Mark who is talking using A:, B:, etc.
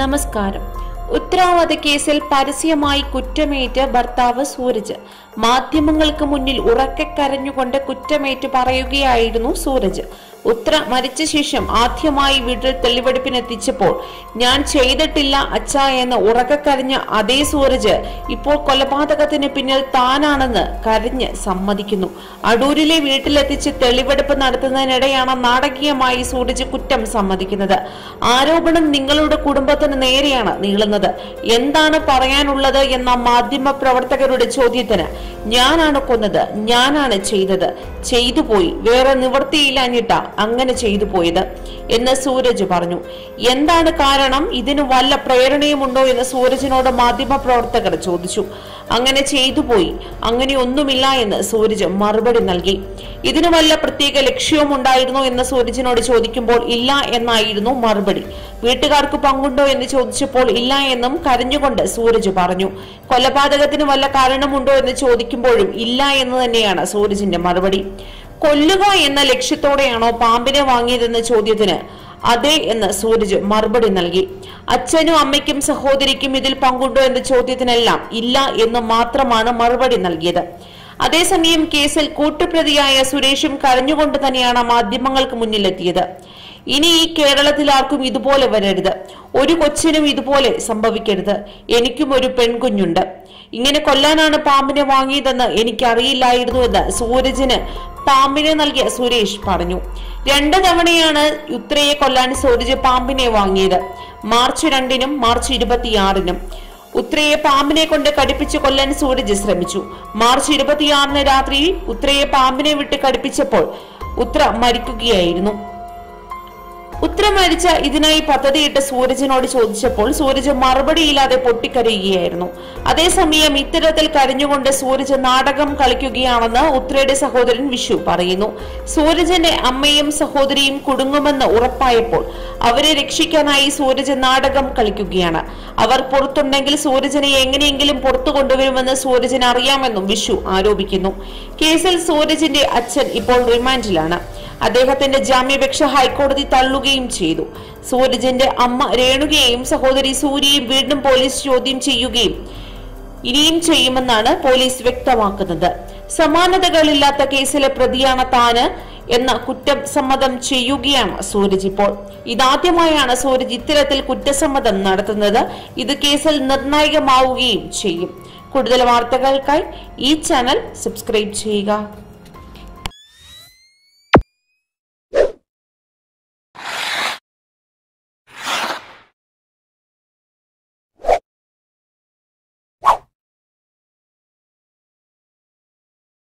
A: നമസ്കാരം ഉത്തരവാദ കേസിൽ പരസ്യമായി കുറ്റമേറ്റ് ഭർത്താവ് സൂരജ് മാധ്യമങ്ങൾക്ക് മുന്നിൽ ഉറക്കെ കരഞ്ഞുകൊണ്ട് കുറ്റമേറ്റ് പറയുകയായിരുന്നു സൂരജ് ഉത്ര മരിച്ച ശേഷം ആദ്യമായി വീട്ടിൽ തെളിവെടുപ്പിനെത്തിച്ചപ്പോൾ ഞാൻ ചെയ്തിട്ടില്ല അച്ഛ എന്ന് ഉറക്കെ കരഞ്ഞ അതേ സൂരജ് ഇപ്പോൾ കൊലപാതകത്തിന് പിന്നിൽ താനാണെന്ന് കരഞ്ഞ് സമ്മതിക്കുന്നു അടൂരിലെ വീട്ടിലെത്തിച്ച് തെളിവെടുപ്പ് നടത്തുന്നതിനിടെയാണ് നാടകീയമായി സൂരജ് കുറ്റം സമ്മതിക്കുന്നത് ആരോപണം നിങ്ങളുടെ കുടുംബത്തിന് നേരെയാണ് നീളുന്നത് എന്താണ് പറയാനുള്ളത് എന്ന മാധ്യമ പ്രവർത്തകരുടെ ചോദ്യത്തിന് ഞാനാണ് കൊന്നത് ഞാനാണ് ചെയ്തത് ചെയ്തു പോയി വേറെ നിവൃത്തിയില്ലാഞ്ഞിട്ട അങ്ങനെ ചെയ്തു പോയത് എന്ന് സൂരജ് പറഞ്ഞു എന്താണ് കാരണം ഇതിന് വല്ല പ്രേരണയുമുണ്ടോ എന്ന് സൂരജിനോട് മാധ്യമ പ്രവർത്തകർ ചോദിച്ചു അങ്ങനെ ചെയ്തു പോയി അങ്ങനെ ഒന്നുമില്ല എന്ന് സൂരജ് മറുപടി നൽകി ഇതിന് വല്ല പ്രത്യേക ലക്ഷ്യവും ഉണ്ടായിരുന്നോ എന്ന് സൂരജിനോട് ചോദിക്കുമ്പോൾ ഇല്ല എന്നായിരുന്നു മറുപടി വീട്ടുകാർക്ക് പങ്കുണ്ടോ എന്ന് ചോദിച്ചപ്പോൾ ഇല്ല എന്നും കരഞ്ഞുകൊണ്ട് സൂരജ് പറഞ്ഞു കൊലപാതകത്തിന് വല്ല കാരണമുണ്ടോ എന്ന് ചോദിക്കുമ്പോഴും ഇല്ല എന്ന് തന്നെയാണ് സൂരജിന്റെ മറുപടി കൊല്ലുക എന്ന ലക്ഷ്യത്തോടെയാണോ പാമ്പിനെ വാങ്ങിയതെന്ന ചോദ്യത്തിന് അതെ എന്ന് സൂരജ് മറുപടി നൽകി അച്ഛനും അമ്മയ്ക്കും സഹോദരിക്കും ഇതിൽ പങ്കുണ്ടോ എന്ന ചോദ്യത്തിനെല്ലാം ഇല്ല എന്ന് മാത്രമാണ് മറുപടി നൽകിയത് അതേസമയം കേസിൽ കൂട്ടുപ്രതിയായ സുരേഷും കരഞ്ഞുകൊണ്ട് തന്നെയാണ് മാധ്യമങ്ങൾക്ക് മുന്നിലെത്തിയത് ഇനി ഈ കേരളത്തിൽ ആർക്കും ഇതുപോലെ വരരുത് ഒരു കൊച്ചിനും ഇതുപോലെ സംഭവിക്കരുത് എനിക്കും ഒരു പെൺകുഞ്ഞുണ്ട് ഇങ്ങനെ കൊല്ലാനാണ് പാമ്പിനെ വാങ്ങിയതെന്ന് എനിക്കറിയില്ലായിരുന്നുവെന്ന് സൂരജിന് പാമ്പിനെ നൽകിയ സുരേഷ് പറഞ്ഞു രണ്ട് തവണയാണ് ഉത്രയെ കൊല്ലാൻ സൂരജ് പാമ്പിനെ വാങ്ങിയത് മാർച്ച് രണ്ടിനും മാർച്ച് ഇരുപത്തിയാറിനും ഉത്രയെ പാമ്പിനെ കൊണ്ട് കടിപ്പിച്ച് കൊല്ലാൻ സൂരജ് ശ്രമിച്ചു മാർച്ച് ഇരുപത്തിയാറിന് രാത്രി ഉത്രയെ പാമ്പിനെ വിട്ട് കടിപ്പിച്ചപ്പോൾ ഉത്ര മരിക്കുകയായിരുന്നു ഉത്തരം മരിച്ച ഇതിനായി പദ്ധതിയിട്ട സൂരജിനോട് ചോദിച്ചപ്പോൾ സൂരജ് മറുപടിയില്ലാതെ പൊട്ടിക്കരയുകയായിരുന്നു അതേസമയം ഇത്തരത്തിൽ കരഞ്ഞുകൊണ്ട് സൂരജ് നാടകം കളിക്കുകയാണെന്ന് ഉത്രയുടെ സഹോദരൻ വിഷു പറയുന്നു സൂരജിന്റെ അമ്മയും സഹോദരിയും കുടുങ്ങുമെന്ന് ഉറപ്പായപ്പോൾ അവരെ രക്ഷിക്കാനായി സൂരജ് നാടകം കളിക്കുകയാണ് അവർ പുറത്തുണ്ടെങ്കിൽ സൂരജിനെ എങ്ങനെയെങ്കിലും പുറത്തു കൊണ്ടുവരുമെന്ന് സൂരജിന് അറിയാമെന്നും വിഷു ആരോപിക്കുന്നു കേസിൽ സൂരജിന്റെ അച്ഛൻ ഇപ്പോൾ റിമാൻഡിലാണ് അദ്ദേഹത്തിന്റെ ജാമ്യാപേക്ഷ ഹൈക്കോടതി തള്ളുകയും ചെയ്തു സൂരജിന്റെ അമ്മ രേണുകയെയും സഹോദരി സൂര്യയും വീണ്ടും പോലീസ് ചോദ്യം ചെയ്യുകയും ഇനിയും ചെയ്യുമെന്നാണ് പോലീസ് വ്യക്തമാക്കുന്നത് സമാനതകളില്ലാത്ത കേസിലെ പ്രതിയാണ് താന് എന്ന കുറ്റം സമ്മതം ചെയ്യുകയാണ് സൂരജ് ഇപ്പോൾ ഇതാദ്യമായാണ് സൂരജ് ഇത്തരത്തിൽ കുറ്റസമ്മതം നടത്തുന്നത് ഇത് കേസിൽ നിർണായകമാവുകയും ചെയ്യും കൂടുതൽ വാർത്തകൾക്കായി ഈ ചാനൽ സബ്സ്ക്രൈബ് ചെയ്യുക